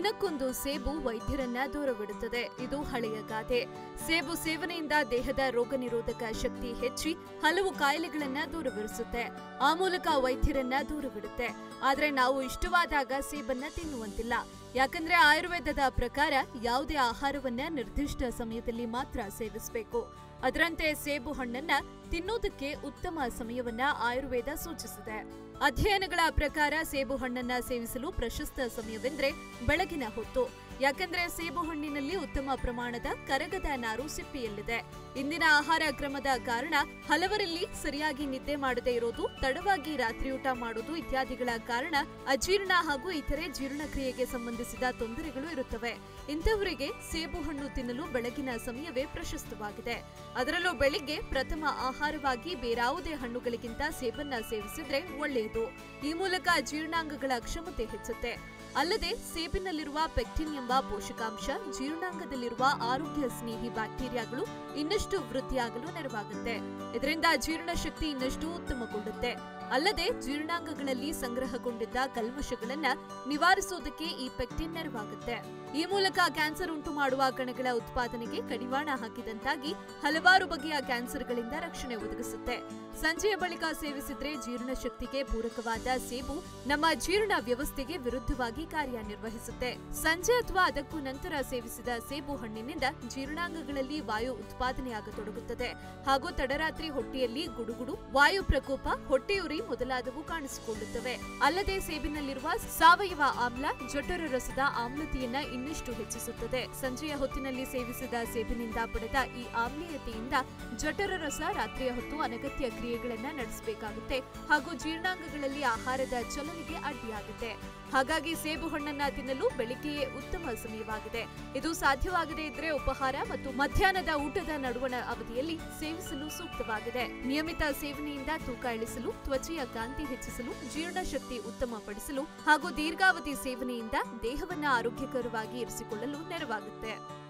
ದಿನಕ್ಕೊಂದು ಸೇಬು ವೈದ್ಯರನ್ನ ದೂರವಿಡುತ್ತದೆ ಇದು ಹಳೆಯ ಗಾದೆ ಸೇಬು ಸೇವನೆಯಿಂದ ದೇಹದ ರೋಗ ನಿರೋಧಕ ಶಕ್ತಿ ಹೆಚ್ಚಿ ಹಲವು ಕಾಯಿಲೆಗಳನ್ನ ದೂರವಿರಿಸುತ್ತೆ ಆ ಮೂಲಕ ವೈದ್ಯರನ್ನ ದೂರವಿಡುತ್ತೆ ಆದ್ರೆ ನಾವು ಇಷ್ಟವಾದಾಗ ಸೇಬನ್ನ ತಿನ್ನುವಂತಿಲ್ಲ ಯಾಕಂದ್ರೆ ಆಯುರ್ವೇದದ ಪ್ರಕಾರ ಯಾವುದೇ ಆಹಾರವನ್ನ ನಿರ್ದಿಷ್ಟ ಸಮಯದಲ್ಲಿ ಮಾತ್ರ ಸೇವಿಸಬೇಕು ಅದರಂತೆ ಸೇಬು ಹಣ್ಣನ್ನ ತಿನ್ನೋದಕ್ಕೆ ಉತ್ತಮ ಸಮಯವನ್ನ ಆಯುರ್ವೇದ ಸೂಚಿಸಿದೆ ಅಧ್ಯಯನಗಳ ಪ್ರಕಾರ ಸೇಬು ಹಣ್ಣನ್ನ ಸೇವಿಸಲು ಪ್ರಶಸ್ತ ಸಮಯವೆಂದ್ರೆ ಬೆಳಗಿನ ಹೊತ್ತು ಯಾಕಂದ್ರೆ ಸೇಬು ಹಣ್ಣಿನಲ್ಲಿ ಉತ್ತಮ ಪ್ರಮಾಣದ ಕರಗದ ನಾರು ಸಿಪ್ಪಿಯಲ್ಲಿದೆ ಇಂದಿನ ಆಹಾರ ಕ್ರಮದ ಕಾರಣ ಹಲವರಲ್ಲಿ ಸರಿಯಾಗಿ ನಿದ್ದೆ ಮಾಡದೇ ಇರೋದು ತಡವಾಗಿ ರಾತ್ರಿಯೂಟ ಮಾಡೋದು ಇತ್ಯಾದಿಗಳ ಕಾರಣ ಅಜೀರ್ಣ ಹಾಗೂ ಇತರೆ ಜೀರ್ಣಕ್ರಿಯೆಗೆ ಸಂಬಂಧಿಸಿದ ತೊಂದರೆಗಳು ಇರುತ್ತವೆ ಇಂಥವರಿಗೆ ಸೇಬು ಹಣ್ಣು ತಿನ್ನಲು ಬೆಳಗಿನ ಸಮಯವೇ ಪ್ರಶಸ್ತವಾಗಿದೆ ಅದರಲ್ಲೂ ಬೆಳಿಗ್ಗೆ ಪ್ರಥಮ ಆಹಾರವಾಗಿ ಬೇರಾವುದೇ ಹಣ್ಣುಗಳಿಗಿಂತ ಸೇಬನ್ನ ಸೇವಿಸಿದ್ರೆ ಒಳ್ಳೆಯದು ಈ ಮೂಲಕ ಜೀರ್ಣಾಂಗಗಳ ಕ್ಷಮತೆ ಹೆಚ್ಚುತ್ತೆ ಅಲ್ಲದೆ ಸೇಬಿನಲ್ಲಿರುವ ಪೆಕ್ಟಿನ್ ಎಂಬ ಪೋಷಕಾಂಶ ಜೀರ್ಣಾಂಗದಲ್ಲಿರುವ ಆರೋಗ್ಯ ಸ್ನೇಹಿ ಬ್ಯಾಕ್ಟೀರಿಯಾಗಳು ಇನ್ನಷ್ಟು ವೃದ್ಧಿಯಾಗಲು ನೆರವಾಗುತ್ತೆ ಇದರಿಂದ ಜೀರ್ಣಶಕ್ತಿ ಇನ್ನಷ್ಟು ಉತ್ತಮಗೊಳ್ಳುತ್ತೆ ಅಲ್ಲದೆ ಜೀರ್ಣಾಂಗಗಳಲ್ಲಿ ಸಂಗ್ರಹಗೊಂಡಿದ್ದ ಕಲ್ಮಶಗಳನ್ನ ನಿವಾರಿಸುವುದಕ್ಕೆ ಈ ಪೆಕ್ಟಿನ್ ನೆರವಾಗುತ್ತೆ ಈ ಮೂಲಕ ಕ್ಯಾನ್ಸರ್ ಉಂಟು ಮಾಡುವ ಕಣಗಳ ಉತ್ಪಾದನೆಗೆ ಕಡಿವಾಣ ಹಾಕಿದಂತಾಗಿ ಹಲವಾರು ಬಗೆಯ ಕ್ಯಾನ್ಸರ್ಗಳಿಂದ ರಕ್ಷಣೆ ಒದಗಿಸುತ್ತೆ ಸಂಜೆಯ ಬಳಿಕ ಸೇವಿಸಿದ್ರೆ ಜೀರ್ಣಶಕ್ತಿಗೆ ಪೂರಕವಾದ ಸೇಬು ನಮ್ಮ ಜೀರ್ಣ ವ್ಯವಸ್ಥೆಗೆ ವಿರುದ್ಧವಾಗಿ ಕಾರ್ಯನಿರ್ವಹಿಸುತ್ತೆ ಸಂಜೆ ಅಥವಾ ಅದಕ್ಕೂ ನಂತರ ಸೇವಿಸಿದ ಸೇಬು ಹಣ್ಣಿನಿಂದ ಜೀರ್ಣಾಂಗಗಳಲ್ಲಿ ವಾಯು ಉತ್ಪಾದನೆಯಾಗತೊಡಗುತ್ತದೆ ಹಾಗೂ ತಡರಾತ್ರಿ ಹೊಟ್ಟೆಯಲ್ಲಿ ಗುಡುಗುಡು ವಾಯು ಪ್ರಕೋಪ ಹೊಟ್ಟೆಯುರಿ ಮೊದಲಾದವು ಕಾಣಿಸಿಕೊಳ್ಳುತ್ತವೆ ಅಲ್ಲದೆ ಸೇಬಿನಲ್ಲಿರುವ ಸಾವಯವ ಆಮ್ಲ ಜಠರ ರಸದ ಆಮ್ಲತೆಯನ್ನ ಇನ್ನಷ್ಟು ಹೆಚ್ಚಿಸುತ್ತದೆ ಸಂಜೆಯ ಹೊತ್ತಿನಲ್ಲಿ ಸೇವಿಸಿದ ಸೇಬಿನಿಂದ ಪಡೆದ ಈ ಆಮ್ಲೀಯತೆಯಿಂದ ಜಠರ ರಸ ರಾತ್ರಿಯ ಹೊತ್ತು ಅನಗತ್ಯ ಕ್ರಿಯೆಗಳನ್ನ ನಡೆಸಬೇಕಾಗುತ್ತೆ ಹಾಗೂ ಜೀರ್ಣಾಂಗಗಳಲ್ಲಿ ಆಹಾರದ ಚಲನೆಗೆ ಅಡ್ಡಿಯಾಗುತ್ತೆ ಹಾಗಾಗಿ ಸೇಬು ಹಣ್ಣನ್ನ ತಿನ್ನಲು ಬೆಳಿಗ್ಗೆಯೇ ಉತ್ತಮ ಸಮಯವಾಗಿದೆ ಇದು ಸಾಧ್ಯವಾಗದೇ ಇದ್ರೆ ಉಪಹಾರ ಮತ್ತು ಮಧ್ಯಾಹ್ನದ ಊಟದ ನಡುವಣ ಅವಧಿಯಲ್ಲಿ ಸೇವಿಸಲು ಸೂಕ್ತವಾಗಿದೆ ನಿಯಮಿತ ಸೇವನೆಯಿಂದ ತೂಕ ಇಳಿಸಲು ತ್ವಚೆಯ ಕಾಂತಿ ಹೆಚ್ಚಿಸಲು ಜೀರ್ಣಶಕ್ತಿ ಉತ್ತಮಪಡಿಸಲು ಹಾಗೂ ದೀರ್ಘಾವಧಿ ಸೇವನೆಯಿಂದ ದೇಹವನ್ನ ಆರೋಗ್ಯಕರವಾಗಿ ಇರಿಸಿಕೊಳ್ಳಲು ನೆರವಾಗುತ್ತೆ